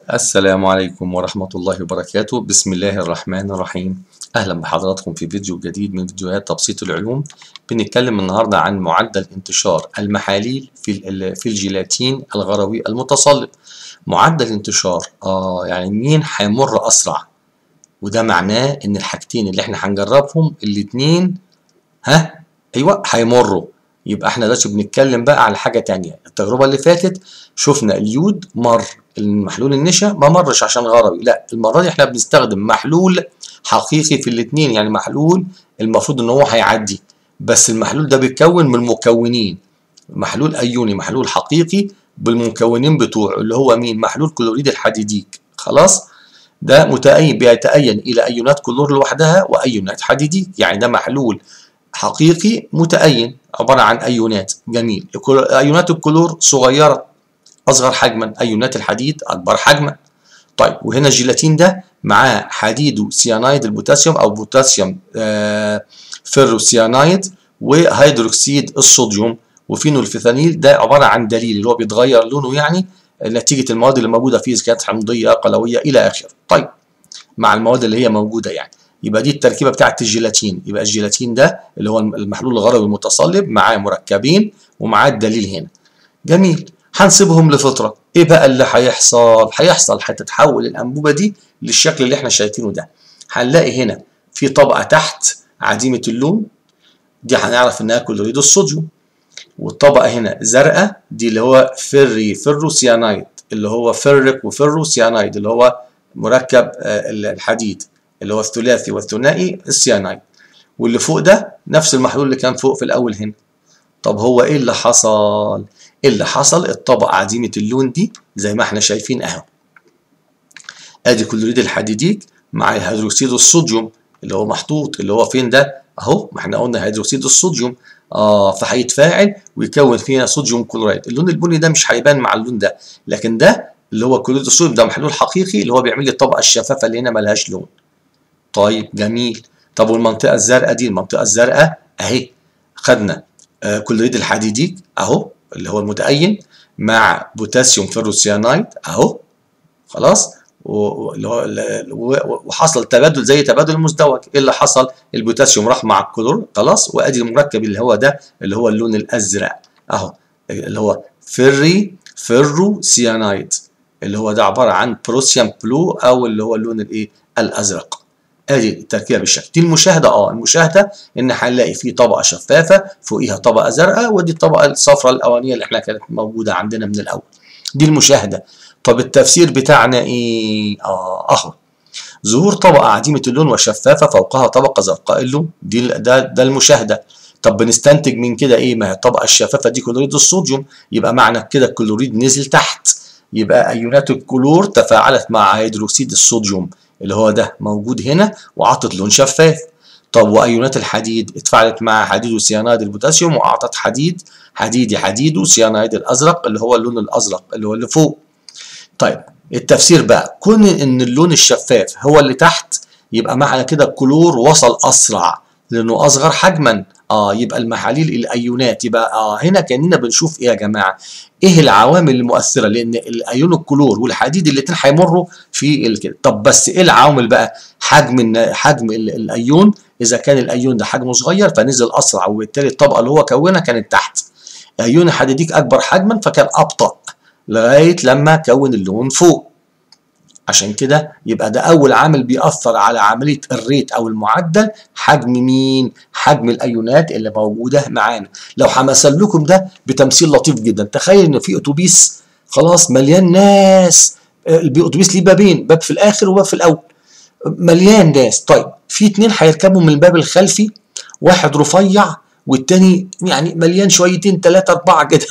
السلام عليكم ورحمة الله وبركاته بسم الله الرحمن الرحيم أهلا بحضراتكم في فيديو جديد من فيديوهات تبسيط العلوم بنتكلم النهاردة عن معدل انتشار المحاليل في ال- في الجيلاتين الغروي المتصلب معدل انتشار آه يعني مين هيمر أسرع وده معناه إن الحاجتين اللي إحنا هنجربهم الاتنين ها أيوه هيمروا يبقى احنا دلوقتي بنتكلم بقى على حاجة تانية التجربة اللي فاتت شفنا اليود مر المحلول النشا ما مرش عشان غروي لا المرة دي احنا بنستخدم محلول حقيقي في الاتنين يعني محلول المفروض ان هو هيعدي بس المحلول ده بيتكون من مكونين محلول ايوني محلول حقيقي بالمكونين بتوعه اللي هو مين محلول كلوريد الحديديك خلاص ده متأين بيتأين إلى أيونات كلور لوحدها وأيونات حديديك يعني ده محلول حقيقي متأين عبارة عن أيونات جميل الكل- أيونات الكلور صغيرة أصغر حجما أيونات الحديد أكبر حجما طيب وهنا الجيلاتين ده معاه حديد سيانايد البوتاسيوم أو بوتاسيوم آه فيروسيانايد وهيدروكسيد الصوديوم وفينولفيثانيل ده عبارة عن دليل اللي هو بيتغير لونه يعني نتيجة المواد اللي موجودة فيه إذا كانت حمضية قلوية إلى آخره طيب مع المواد اللي هي موجودة يعني يبقى دي التركيبة بتاعت الجيلاتين يبقى الجيلاتين ده اللي هو المحلول الغروي المتصلب معاه مركبين ومعاه الدليل هنا جميل هنسيبهم لفترة ايه بقى اللي هيحصل هيحصل هتتحول الانبوبة دي للشكل اللي احنا شايفينه ده هنلاقي هنا في طبقة تحت عديمة اللون دي هنعرف انها كلوريد الصوديوم والطبقة هنا زرقاء دي اللي هو فري فيروسيانايد اللي هو فرك وفيروسيانايد اللي هو مركب آه، الحديد اللي هو الثلاثي والثنائي السيانايد واللي فوق ده نفس المحلول اللي كان فوق في الاول هنا طب هو ايه اللي حصل إيه اللي حصل الطبقة عديمة اللون دي زي ما احنا شايفين اهو ادي كلوريد الحديديك مع الهيدروكسيد الصوديوم اللي هو محطوط اللي هو فين ده اهو ما احنا قلنا هيدروكسيد الصوديوم اه فهيتفاعل ويكون فينا صوديوم كلورايد اللون البني ده مش هيبان مع اللون ده لكن ده اللي هو كلوريد الصوديوم ده محلول حقيقي اللي هو بيعمل لي الطبقة الشفافة اللي هنا ملهاش لون طيب جميل طب والمنطقة الزرقاء دي المنطقة الزرقاء اهي خدنا آه كلوريد الحديديك اهو اللي هو المتأين مع بوتاسيوم فيروسيانايد اهو خلاص و- واللي هو ال- و- وحصل تبادل زي تبادل المزدوج ايه اللي حصل البوتاسيوم راح مع الكلور خلاص وادي المركب اللي هو ده اللي هو اللون الازرق اهو اللي هو فري فيرو سيانايد اللي هو ده عباره عن بروسيوم بلو او اللي هو اللون الايه الازرق ادي التركيبه بالشكل دي المشاهده اه المشاهده ان هنلاقي في طبقه شفافه فوقيها طبقه زرقاء ودي الطبقه الصفراء الاولانيه اللي احنا كانت موجوده عندنا من الاول دي المشاهده طب التفسير بتاعنا ايه اه اهو ظهور طبقه عديمه اللون وشفافه فوقها طبقه زرقاء اللون دي ال- ده ده المشاهده طب بنستنتج من كده ايه ما هي الطبقه الشفافه دي كلوريد الصوديوم يبقى معنى كده الكلوريد نزل تحت يبقى ايونات الكلور تفاعلت مع هيدروكسيد الصوديوم اللي هو ده موجود هنا وعطت لون شفاف طب وايونات الحديد اتفاعلت مع حديد وسيانايد البوتاسيوم واعطت حديد حديدي حديد وسيانايد الازرق اللي هو اللون الازرق اللي هو اللي فوق طيب التفسير بقى كون ان اللون الشفاف هو اللي تحت يبقى معنى كده الكلور وصل اسرع لانه اصغر حجما اه يبقى المحاليل الايونات يبقى اه هنا كاننا بنشوف ايه يا جماعه ايه العوامل المؤثره لان الايون الكلور والحديد الاثنين هيمروا في ال- كده طب بس ايه العوامل بقى حجم الن- حجم ال- الايون اذا كان الايون ده حجمه صغير فنزل اسرع وبالتالي الطبقه اللي هو كونها كانت تحت ايون الحديديك اكبر حجما فكان ابطا لغايه لما كون اللون فوق عشان كده يبقى ده اول عامل بيأثر على عمليه الريت او المعدل حجم مين حجم الايونات اللي موجوده معانا لو همثل لكم ده بتمثيل لطيف جدا تخيل ان في اتوبيس خلاص مليان ناس آه، الاتوبيس ليه بابين باب في الاخر وباب في الاول مليان ناس طيب في اتنين هيركبوا من الباب الخلفي واحد رفيع والتاني يعني مليان شويتين تلاتة أربعة كده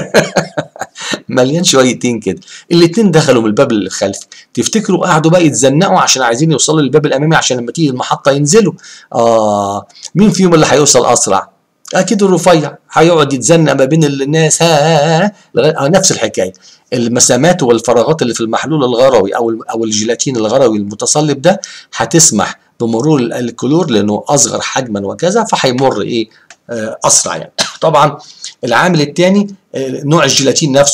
مليان شويتين كده الاتنين دخلوا من الباب الخلفي تفتكروا قعدوا بقى يتزنقوا عشان عايزين يوصلوا للباب الامامي عشان لما تيجي المحطه ينزلوا اه مين فيهم اللي هيوصل اسرع اكيد الرفيع هيقعد يتزنق ما بين الناس ها, ها, ها لغاية- آه نفس الحكايه المسامات والفراغات اللي في المحلول الغروي او ال- او الجيلاتين الغروي المتصلب ده هتسمح بمرور ال- الكلور لانه اصغر حجما وكذا فهيمر ايه آه اسرع يعني طبعا العامل الثاني نوع الجيلاتين نفسه بقى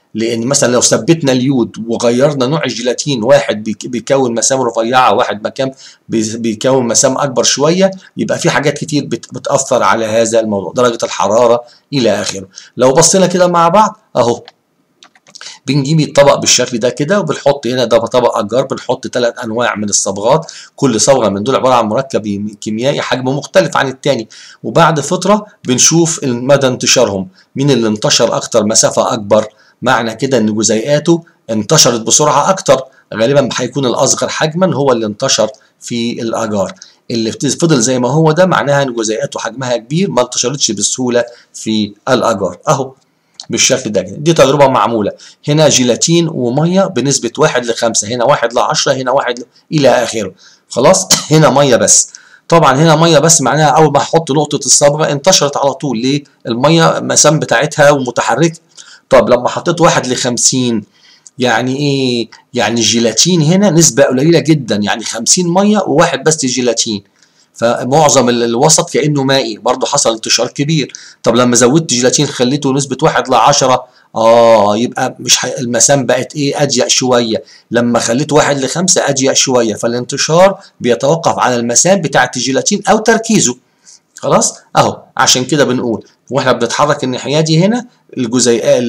لان مثلا لو ثبتنا اليود وغيرنا نوع الجيلاتين واحد بيكون مسام رفيعه واحد مكان بيكون مسام اكبر شويه يبقى في حاجات كتير بتاثر على هذا الموضوع درجه الحراره الى اخره لو بصينا كده مع بعض اهو بنجيب الطبق بالشكل ده كده وبنحط هنا ده طبق اجار بنحط ثلاث انواع من الصبغات كل صبغه من دول عباره عن مركب كيميائي حجمه مختلف عن الثاني وبعد فتره بنشوف مدى انتشارهم مين اللي انتشر اكتر مسافه اكبر معنى كده ان جزيئاته انتشرت بسرعه اكتر غالبا هيكون الاصغر حجما هو اللي انتشر في الاجار اللي فضل زي ما هو ده معناها ان جزيئاته حجمها كبير ما انتشرتش بسهوله في الاجار اهو بالشكل ده دي تجربه معموله هنا جيلاتين وميه بنسبه 1 ل 5 هنا 1 ل 10 هنا 1 ل... الى اخره خلاص هنا ميه بس طبعا هنا ميه بس معناها اول ما احط نقطه الصبغه انتشرت على طول ليه الميه مسام بتاعتها ومتحركه طب لما حطيت 1 ل 50 يعني ايه يعني الجيلاتين هنا نسبه قليله جدا يعني 50 ميه وواحد بس جيلاتين فمعظم الوسط كانه مائي برضه حصل انتشار كبير طب لما زودت جيلاتين خليته نسبه 1 ل 10 اه يبقى مش ح... المسام بقت ايه اضيق شويه لما خليت 1 ل 5 اضيق شويه فالانتشار بيتوقف على المسام بتاعه الجيلاتين او تركيزه خلاص اهو عشان كده بنقول واحنا بنتحرك الناحيه دي هنا الجزيئات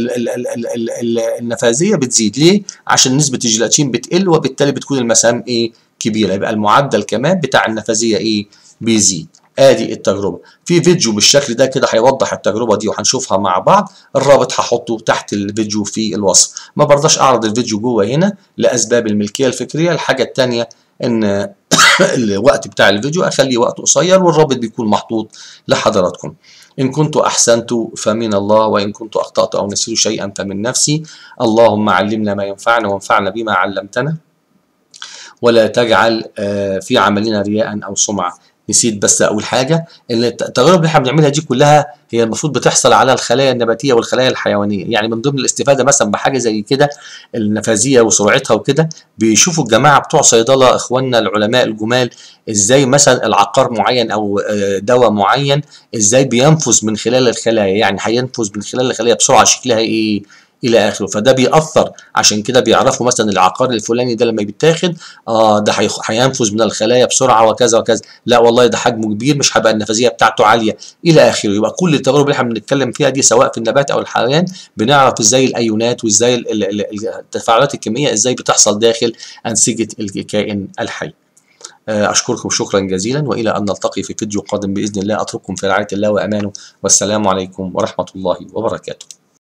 النفاذيه بتزيد ليه عشان نسبه الجيلاتين بتقل وبالتالي بتكون المسام ايه كبيره يبقى المعدل كمان بتاع النفاذيه ايه بيزيد ادي التجربه في فيديو بالشكل ده كده هيوضح التجربه دي وهنشوفها مع بعض الرابط هحطه تحت الفيديو في الوصف ما برضاش اعرض الفيديو جوه هنا لاسباب الملكيه الفكريه الحاجه الثانيه ان الوقت بتاع الفيديو اخليه وقت قصير والرابط بيكون محطوط لحضراتكم إن كنت أحسنت فمن الله وإن كنت أخطأت أو نسيت شيئا فمن نفسي اللهم علمنا ما ينفعنا وانفعنا بما علمتنا ولا تجعل في عملنا رياء أو سمعة نسيت بس اقول حاجه ان التجارب اللي احنا بنعملها دي كلها هي المفروض بتحصل على الخلايا النباتيه والخلايا الحيوانيه يعني من ضمن الاستفاده مثلا بحاجه زي كده النفاذيه وسرعتها وكده بيشوفوا الجماعه بتوع صيدله اخواننا العلماء الجمال ازاي مثلا العقار معين او دواء معين ازاي بينفذ من خلال الخلايا يعني هينفذ من خلال الخلايا بسرعه شكلها ايه الى اخره فده بيأثر عشان كده بيعرفوا مثلا العقار الفلاني ده لما بيتاخد اه ده هينفذ من الخلايا بسرعه وكذا وكذا لا والله ده حجمه كبير مش هيبقى النفاذيه بتاعته عاليه الى اخره يبقى كل التجارب اللي احنا بنتكلم فيها دي سواء في النبات او الحيوان بنعرف ازاي الايونات وازاي التفاعلات الكيميائيه ازاي بتحصل داخل انسجه الكائن الحي أشكركم شكرا جزيلا وإلى أن نلتقي في فيديو قادم بإذن الله أترككم في رعاية الله وأمانه والسلام عليكم ورحمة الله وبركاته